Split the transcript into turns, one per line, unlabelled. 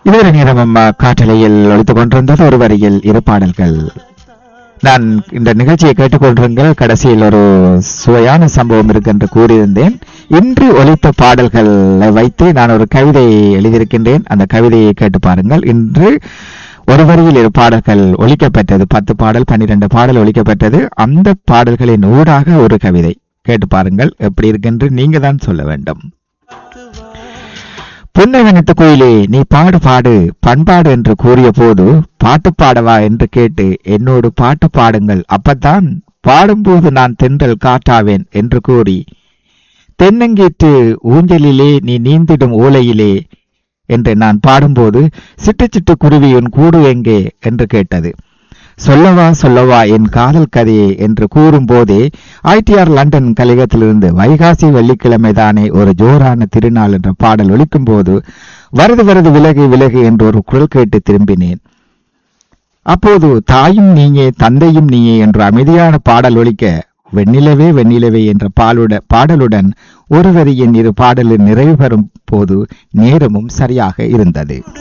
இதுவரை நேரம் அம்மா காற்றலையில் ஒழித்துக் கொண்டிருந்தது ஒரு வரியில் இரு பாடல்கள் நான் இந்த நிகழ்ச்சியை கேட்டுக்கொண்டிருங்கள் கடைசியில் ஒரு சுவையான சம்பவம் இருக்கு என்று கூறியிருந்தேன் இன்று ஒலித்த பாடல்களை வைத்து நான் ஒரு கவிதை எழுதியிருக்கின்றேன் அந்த கவிதையை கேட்டு பாருங்கள் இன்று ஒரு வரியில் இரு பாடல்கள் ஒலிக்கப்பட்டது பத்து பாடல் பன்னிரண்டு பாடல் ஒலிக்கப்பட்டது அந்த பாடல்களின் ஊடாக ஒரு கவிதை கேட்டு பாருங்கள் எப்படி இருக்குன்று நீங்க தான் சொல்ல வேண்டும் புன்னகனித்த கோயிலே நீ பாடு பாடு பண்பாடு என்று கூறிய போது பாட்டு பாடவா என்று கேட்டு என்னோடு பாட்டு பாடுங்கள் அப்பத்தான் பாடும்போது நான் தென்றல் காட்டாவேன் என்று கூறி தென்னங்கீற்று ஊஞ்சலிலே நீ நீந்திடும் ஓலையிலே என்று நான் பாடும்போது சிட்டு சிட்டு குருவி உன் கூடு எங்கே என்று கேட்டது சொல்லவா சொல்லவா என் காதல் கதையே என்று கூறும்போதே ஐடிஆர் லண்டன் கழகத்திலிருந்து வைகாசி வெள்ளிக்கிழமை தானே ஒரு ஜோரான திருநாள் என்ற பாடல் ஒலிக்கும் போது வருது வருது விலகு விலகு என்று ஒரு குரல் கேட்டு திரும்பினேன் அப்போது தாயும் நீயே தந்தையும் நீயே என்ற அமைதியான பாடல் ஒலிக்க வெண்ணிலவே வெண்ணிலவே என்ற பாலுட பாடலுடன் ஒரு வரியின் இரு பாடலில் நிறைவு பெறும் போது நேரமும் சரியாக இருந்தது